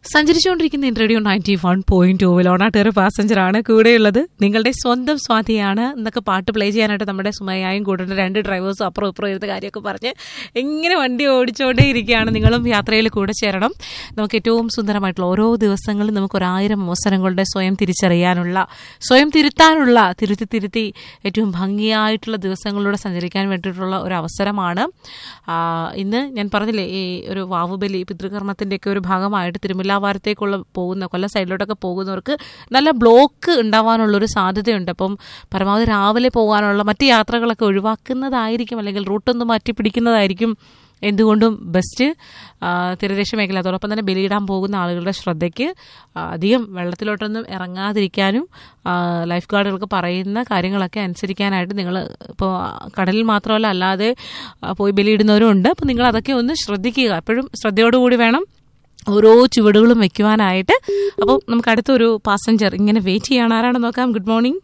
സഞ്ചരിച്ചുകൊണ്ടിരിക്കുന്ന radio ninety one point ടൂവിൽ ഓണാട്ടേറെ passenger ആണ് കൂടെയുള്ളത് നിങ്ങളുടെ സ്വന്തം സ്വാതിയാണ് എന്നൊക്കെ പാട്ട് പ്ലേ ചെയ്യാനായിട്ട് നമ്മുടെ സുമയായും കൂടെ രണ്ട് ഡ്രൈവേഴ്സും അപ്പുറം ഇപ്പുറം ഇരുന്ന കാര്യമൊക്കെ പറഞ്ഞ് ഇങ്ങനെ വണ്ടി ഓടിച്ചുകൊണ്ടേ ഇരിക്കുകയാണ് നിങ്ങളും യാത്രയിൽ കൂടെ ചേരണം നമുക്ക് ഏറ്റവും സുന്ദരമായിട്ടുള്ള ഓരോ ദിവസങ്ങളും നമുക്ക് ഒരായിരം അവസരങ്ങളുടെ സ്വയം തിരിച്ചറിയാനുള്ള സ്വയം തിരുത്താനുള്ള തിരുത്തി തിരുത്തി ഏറ്റവും ഭംഗിയായിട്ടുള്ള ദിവസങ്ങളിലൂടെ സഞ്ചരിക്കാൻ വേണ്ടിയിട്ടുള്ള ഒരു അവസരമാണ് ആ, ഇന്ന് ഞാൻ പറഞ്ഞില്ലേ ഈ ഒരു വാവുബലി പിതൃകർമ്മത്തിൻ്റെയൊക്കെ ഒരു ഭാഗമായിട്ട് തിരുമുല്ലാവാരത്തേക്കുള്ള പോകുന്ന കൊല്ലം സൈഡിലോട്ടൊക്കെ പോകുന്നവർക്ക് നല്ല ബ്ലോക്ക് ഉണ്ടാവാനുള്ളൊരു സാധ്യതയുണ്ട് അപ്പം പരമാവധി രാവിലെ പോകാനുള്ള മറ്റ് യാത്രകളൊക്കെ ഒഴിവാക്കുന്നതായിരിക്കും അല്ലെങ്കിൽ റൂട്ടൊന്ന് മാറ്റി പിടിക്കുന്നതായിരിക്കും എന്തുകൊണ്ടും ബെസ്റ്റ് ആ, തീരദേശ മേഖല അതോടൊപ്പം തന്നെ ബലിയിടാൻ പോകുന്ന ആളുകളുടെ ശ്രദ്ധയ്ക്ക് ആ, അധികം വെള്ളത്തിലോട്ടൊന്നും ഇറങ്ങാതിരിക്കാനും ആ, ലൈഫ് ഗാർഡുകൾക്ക് പറയുന്ന കാര്യങ്ങളൊക്കെ അനുസരിക്കാനായിട്ട് നിങ്ങൾ ഇപ്പോൾ കടലിൽ മാത്രമല്ല അല്ലാതെ ആ, പോയി ബലിയിടുന്നവരും ഉണ്ട് അപ്പോൾ നിങ്ങൾ അതൊക്കെ ഒന്ന് ശ്രദ്ധിക്കുക എപ്പോഴും ശ്രദ്ധയോടുകൂടി വേണം ഓരോ ചുവടുകളും വെക്കുവാനായിട്ട് അപ്പോൾ നമുക്ക് അടുത്തൊരു പാസഞ്ചർ ഇങ്ങനെ വെയിറ്റ് ചെയ്യാണ് ആരാണെന്ന് നോക്കാം good morning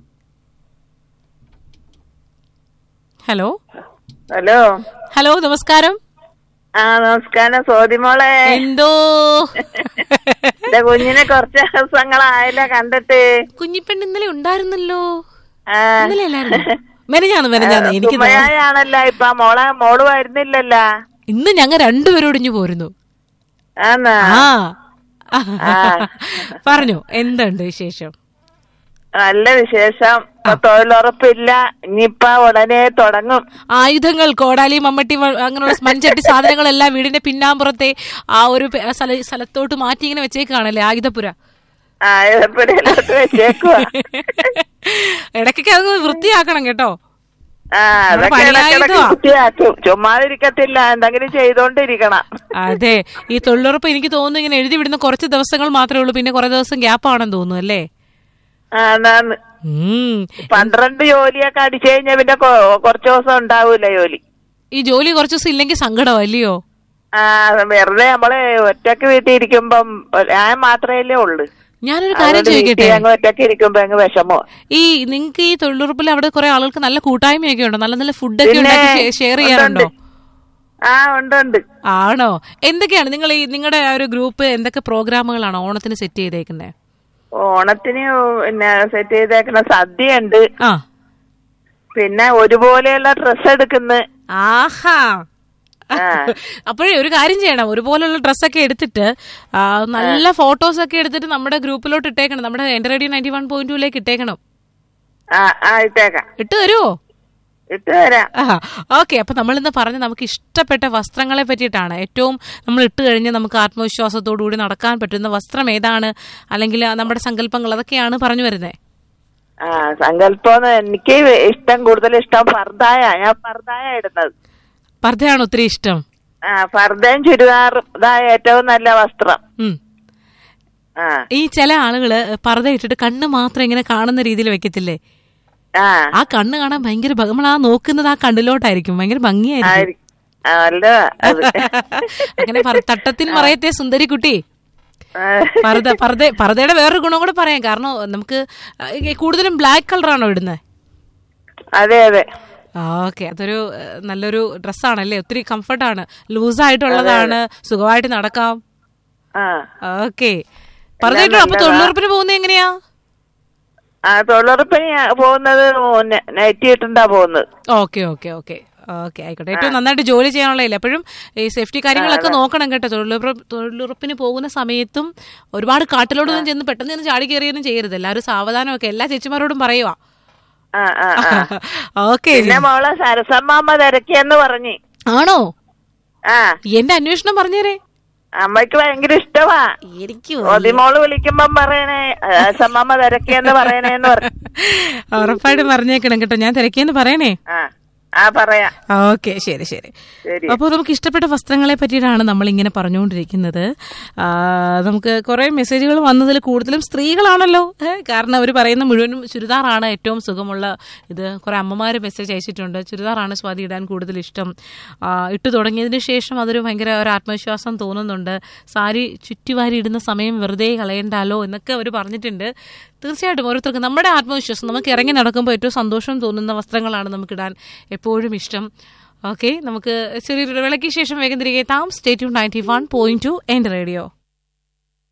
hello hello hello നമസ്കാരം ആ നമസ്കാരം സോതിമോളെ എന്തോ എന്റെ കുഞ്ഞിനെ കുറച്ച് ദിവസങ്ങളായല്ലോ കണ്ടിട്ട് കുഞ്ഞിപ്പെണ്ണ് ഇന്നലെ ഉണ്ടായിരുന്നല്ലോ ആ ഇന്നലെ അല്ലായിരുന്നു മെനഞ്ഞാന്ന് മെനഞ്ഞാന്ന് എനിക്ക് തോന്നുന്നു. കുമ്മയായാണല്ലോ ഇപ്പൊ മോളെ മോള് വരുന്നില്ലല്ലോ ഇന്ന് ഞങ്ങൾ രണ്ടുപേരും ഒടിഞ്ഞു പോരുന്നു ആന്നാ ആ പറഞ്ഞു എന്തുണ്ട് വിശേഷം നല്ല വിശേഷം ഇപ്പൊ തൊഴിലുറപ്പില്ല ഇനിയിപ്പൊ ഉടനെ തുടങ്ങും ആയുധങ്ങൾ കോടാലി മമ്മട്ടി വ- അങ്ങനെയുള്ള മൺചട്ടി സാധനങ്ങളെല്ലാം വീടിന്റെ പിന്നാമ്പുറത്തെ ആ ഒരു പെ- സ്ഥല- സ്ഥലത്തോട്ട് മാറ്റി ഇങ്ങനെ വെച്ചേക്കാണല്ലേ ആയുധപുര ആ ഇതപ്പുരയിലോട്ട് വെച്ചേക്കുവാ ഇടയ്ക്കൊക്കെ അത് വൃത്തിയാക്കണം കേട്ടോ ആ നമ്മുടെ അതൊക്കെ ഇടയ്ക്കിടയ്ക്ക് പണിയായുധമാ. വൃത്തിയാക്കും ചുമ്മാതിരിക്കത്തില്ല എന്തെങ്കിലും ചെയ്തോണ്ടിരിക്കണം അതെ ഈ തൊഴിലുറപ്പ് എനിക്ക് തോന്നുന്നു ഇങ്ങനെ എഴുതി വിടുന്ന കുറച്ച് ദിവസങ്ങൾ മാത്രമേ ഉള്ളൂ പിന്നെ കുറെ ദിവസം ഗ്യാപ്പ് ആണെന്ന് തോന്നുന്നു അല്ലേ ആ അതാന്ന് ഉം. പന്ത്രണ്ട് ജോലിയൊക്കെ അടിച്ചു കഴിഞ്ഞാ പിന്നെ കൊ- കുറച്ച് ദിവസം ഉണ്ടാവൂല ജോലി ഈ ജോലി കുറച്ച് ദിവസം ഇല്ലെങ്കിൽ സങ്കടം അല്ലയോ ആ വെറുതെ നമ്മള് ഒറ്റക്ക് വീട്ടിൽ ഇരിക്കുമ്പം ഞാൻ മാത്രമല്ലേ ഉള്ളു ഞാനൊരു കാര്യം അതുകൊണ്ട് ചോദിക്കട്ടെ വീട്ടിൽ അങ്ങ് ഒറ്റക്ക് ഇരിക്കുമ്പോ അങ്ങ് വിഷമോ ഈ നിങ്ങൾക്ക് ഈ തൊഴിലുറപ്പിൽ അവിടെ കുറെ ആളുകൾക്ക് നല്ല കൂട്ടായ്മയൊക്കെ ഉണ്ടോ നല്ല നല്ല ഫുഡൊക്കെ പിന്നെ ഉണ്ടാക്കി ഷെയർ ചെയ്യാറുണ്ടോ ഉണ്ട്. ആ ഉണ്ട് ഉണ്ട് ആണോ എന്തൊക്കെയാണ് നിങ്ങൾ ഈ നിങ്ങളുടെ ആ ഒരു ഗ്രൂപ്പ് എന്തൊക്കെ പ്രോഗ്രാമുകളാണ് ഓണത്തിന് സെറ്റ് ചെയ്തേക്കുന്നത് ഓണത്തിന് പിന്നെ സെറ്റ് ചെയ്തേക്കുന്ന സദ്യ ഉണ്ട് ആ പിന്നെ ഒരുപോലെയുള്ള ഡ്രസ്സ് എടുക്കുന്നു ആഹാ ആ. അപ്പോഴേ ഒരു കാര്യം ചെയ്യണം ഒരുപോലുള്ള ഡ്രസ്സൊക്കെ എടുത്തിട്ട് ആ, നല്ല ഫോട്ടോസ് ഒക്കെ എടുത്തിട്ട് നമ്മുടെ ഗ്രൂപ്പിലോട്ട് ഇട്ടേക്കണം നമ്മുടെ എന്റെ റേഡിയോ നയൻറ്റി വൺ പോയിന്റ് ടൂലേക്ക് ഇട്ടേക്കണം ആ ആ ഇട്ടേക്കാം ഇട്ട് തരുമോ ഇട്ട് തരാം ഓക്കെ അപ്പൊ നമ്മൾ ഇന്ന് പറഞ്ഞ നമുക്ക് ഇഷ്ടപ്പെട്ട വസ്ത്രങ്ങളെ പറ്റിയിട്ടാണ് ഏറ്റവും നമ്മൾ ഇട്ട് കഴിഞ്ഞ് നമുക്ക് ആത്മവിശ്വാസത്തോടു കൂടി നടക്കാൻ പറ്റുന്ന വസ്ത്രം ഏതാണ് അല്ലെങ്കിൽ ആ നമ്മുടെ സങ്കല്പങ്ങൾ അതൊക്കെയാണ് പറഞ്ഞു വരുന്നത് ആ സങ്കല്പം എനിക്ക് ഇഷ്ടം കൂടുതൽ ഇഷ്ടം ഫർദായ ഞാൻ ഫർദായ ഇടുന്നത് പർദ്ദയാണ് ഒത്തിരി ഇഷ്ടം ആ ഫർദയും ചുരിദാറും ഇതാ ഏറ്റവും നല്ല വസ്ത്രം ഉം. ആ ഈ ചില ആളുകള് പർദ്ദ ഇട്ടിട്ട് കണ്ണ് മാത്രം ഇങ്ങനെ കാണുന്ന രീതിയിൽ വെക്കത്തില്ലേ ആ ആ കണ്ണ് കാണാൻ ഭയങ്കര ഭ- നമ്മൾ ആ നോക്കുന്നത് ആ കണ്ണിലോട്ടായിരിക്കും ഭയങ്കര ഭംഗിയായിരിക്കും ആയിരി- ആ, അല്ല അത് അങ്ങനെ പറ- തട്ടത്തിൻ മറയത്തെ സുന്ദരി കുട്ടി ആ, പർദ്ദ പർദ്ദ പർദ്ദയുടെ വേറൊരു ഗുണം കൂടെ പറയാം കാരണം നമുക്ക് ഈ കൂടുതലും ബ്ലാക്ക് കളറാണോ ഇടുന്നത് അതെ അതെ ഓക്കെ അതൊരു ഏഹ്, നല്ലൊരു ഡ്രസ്സാണല്ലേ ഒത്തിരി കംഫർട്ടാണ് ലൂസായിട്ടുള്ളതാണ് സുഖമായിട്ട് നടക്കാം ആ ഓക്കെ പറഞ്ഞിട്ടോ അപ്പൊ തൊഴിലുറപ്പിന് പോകുന്നത് എങ്ങനെയാ ആ തൊഴിലുറപ്പിന് ഞാൻ പോകുന്നത് നെ- നൈറ്റി ഇട്ടുണ്ടാ പോകുന്നത് ഓക്കെ ഓക്കെ ഓക്കെ ഓക്കെ ആയിക്കോട്ടെ ഏറ്റവും നന്നായിട്ട് ജോലി ചെയ്യാനുള്ളതില്ല എപ്പോഴും ഈ സേഫ്റ്റി കാര്യങ്ങളൊക്കെ നോക്കണം കേട്ടോ തൊഴിലുറപ്പ് തൊഴിലുറപ്പിന് പോകുന്ന സമയത്തും ഒരുപാട് കാട്ടിലോട്ടൊന്നും ചെന്ന് പെട്ടെന്ന് ചെന്ന് ചാടി കയറിയൊന്നും ചെയ്യരുത് എല്ലാവരും സാവധാനമൊക്കെ എല്ലാ ചേച്ചിമാരോടും പറയുവാ ആ ആ ആ ഓക്കെ പിന്നെ മോളെ സരസമ്മാമ്മ തിരക്കിയെന്ന് പറഞ്ഞ് ആണോ ആ എന്റെ അന്വേഷണം പറഞ്ഞേരേ അമ്മയ്ക്ക് ഭയങ്കര ഇഷ്ടമാ എനിക്ക് ഒതിമോള് വിളിക്കുമ്പം പറയണേ സരസമ്മാമ്മ തിരക്കിയെന്ന് പറയണേന്ന് പറഞ്ഞു ഉറപ്പായിട്ടും പറഞ്ഞേക്കണം കേട്ടോ ഞാൻ തിരക്കിയെന്ന് പറയണേ ആ ആ പറയാം ഓക്കെ ശരി ശരി ശരി അപ്പോൾ നമുക്ക് ഇഷ്ടപ്പെട്ട വസ്ത്രങ്ങളെ പറ്റിയിട്ടാണ് നമ്മൾ ഇങ്ങനെ പറഞ്ഞുകൊണ്ടിരിക്കുന്നത് ആ, നമുക്ക് കുറെ മെസ്സേജുകൾ വന്നതിൽ കൂടുതലും സ്ത്രീകളാണല്ലോ ഏ, കാരണം അവർ പറയുന്ന മുഴുവനും ചുരിദാറാണ് ഏറ്റവും സുഖമുള്ള ഇത് കുറെ അമ്മമാർ മെസ്സേജ് അയച്ചിട്ടുണ്ട് ചുരിദാറാണ് സ്വാതി ഇടാൻ കൂടുതൽ ഇഷ്ടം ആ, ഇട്ടു തുടങ്ങിയതിന് ശേഷം അതൊരു ഭയങ്കര ഒരു ആത്മവിശ്വാസം തോന്നുന്നുണ്ട് സാരി ചുറ്റിവാരി ഇടുന്ന സമയം വെറുതെ കളയണ്ടാലോ എന്നൊക്കെ അവർ പറഞ്ഞിട്ടുണ്ട് തീർച്ചയായിട്ടും ഓരോരുത്തർക്കും നമ്മുടെ ആത്മവിശ്വാസം നമുക്ക് ഇറങ്ങി നടക്കുമ്പോൾ ഏറ്റവും സന്തോഷം തോന്നുന്ന വസ്ത്രങ്ങളാണ് നമുക്കിടാൻ എപ്പോഴും ഇഷ്ടം ഓക്കെ നമുക്ക് ചെറിയൊരു വിളയ്ക്ക് ശേഷം വേഗം തിരികെ എത്താം stay tuned ninety one point two എൻ്റെ റേഡിയോ